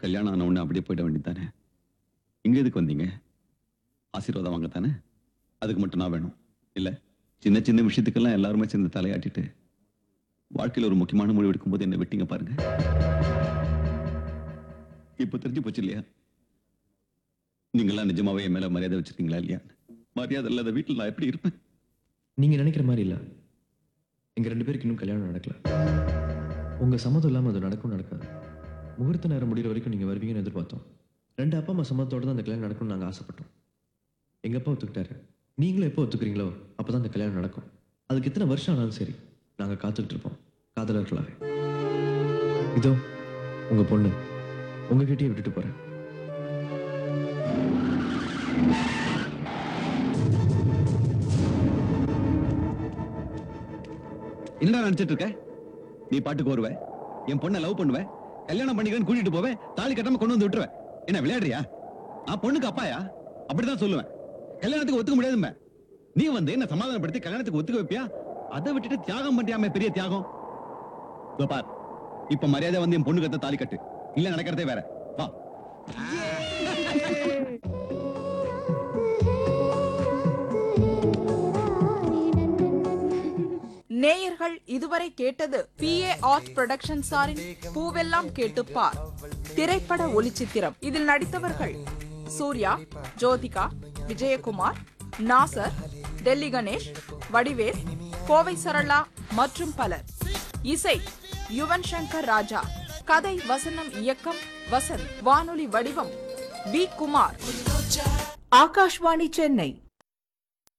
கல்யாணம் ஆன உடனே அப்படியே போயிட வேண்டியதானே இங்க எதுக்கு வந்தீங்க ஆசீர்வாதம் வாங்க தானே அதுக்கு மட்டும் நான் வேணும் இல்ல சின்ன சின்ன விஷயத்துக்கெல்லாம் எல்லாருமே சேர்ந்து தலையாட்டிட்டு வாழ்க்கையில ஒரு முக்கியமான முடிவு எடுக்கும்போது என்ன விட்டீங்க பாருங்க இப்ப தெரிஞ்சு போச்சு இல்லையா நீங்களாம் நிஜமாவே என் மேல மரியாதை வச்சிருக்கீங்களா இல்லையா மரியாதை இல்லாத வீட்டுல நான் எப்படி இருப்பேன் நீங்க நினைக்கிற மாதிரி இல்ல எங்க ரெண்டு பேருக்கு இன்னும் கல்யாணம் நடக்கல உங்க சம்மதம் இல்லாம அது நடக்கும் நடக்காது முகூர்த்த நேரம் முடிகிற வரைக்கும் நீங்க வருவீங்கன்னு எதிர்பார்த்தோம் ரெண்டு அப்பா அம்மா சம்மதத்தோட தான் அந்த கல்யாணம் நடக்கும்னு நாங்க ஆசைப்பட்டோம் எங்க அப்பா ஒத்துக்கிட்டாரு நீங்களும் எப்போ ஒத்துக்கிறீங்களோ அப்பதான் அந்த கல்யாணம் நடக்கும் அதுக்கு எத்தனை வருஷம் ஆனாலும் சரி நாங்க காத்துக்கிட்டு இருப்போம் காதலர்களாக இதோ உங்க பொண்ணு உங்ககிட்டயே விட்டுட்டு போறேன் என்னடா நினைச்சிட்டு இருக்க நீ பாட்டுக்கு வருவ என் பொண்ணை லவ் பண்ணுவ கல்யாணம் பண்ணிக்கிறேன்னு கூட்டிட்டு போவேன் தாலி கட்டாம கொண்டு வந்து விட்டுருவேன் என்ன விளையாடுறியா நான் பொண்ணுக்கு அப்பாயா அப்படிதான் சொல்லுவேன் கல்யாணத்துக்கு ஒத்துக்க முடியாதும்ப நீ வந்து என்ன சமாதானப்படுத்தி கல்யாணத்துக்கு ஒத்துக்க வைப்பியா அதை விட்டுட்டு தியாகம் பண்றியாமே பெரிய தியாகம் இதோ பார் இப்ப மரியாதை வந்து என் பொண்ணு கத்த தாலி கட்டு இல்ல நடக்கிறதே வேற வா நேயர்கள் இதுவரை கேட்டது பி ஏ ஆர்ட் புரொடக்ஷன் சாரின் பூவெல்லாம் கேட்டுப்பார் திரைப்பட ஒளிச்சித்திரம் இதில் நடித்தவர்கள் சூர்யா ஜோதிகா விஜயகுமார் நாசர் டெல்லி கணேஷ் வடிவேல் கோவை சரளா மற்றும் பலர் இசை யுவன் சங்கர் ராஜா கதை வசனம் இயக்கம் வசந்த் வானொலி வடிவம் வி குமார் ஆகாஷ்வாணி சென்னை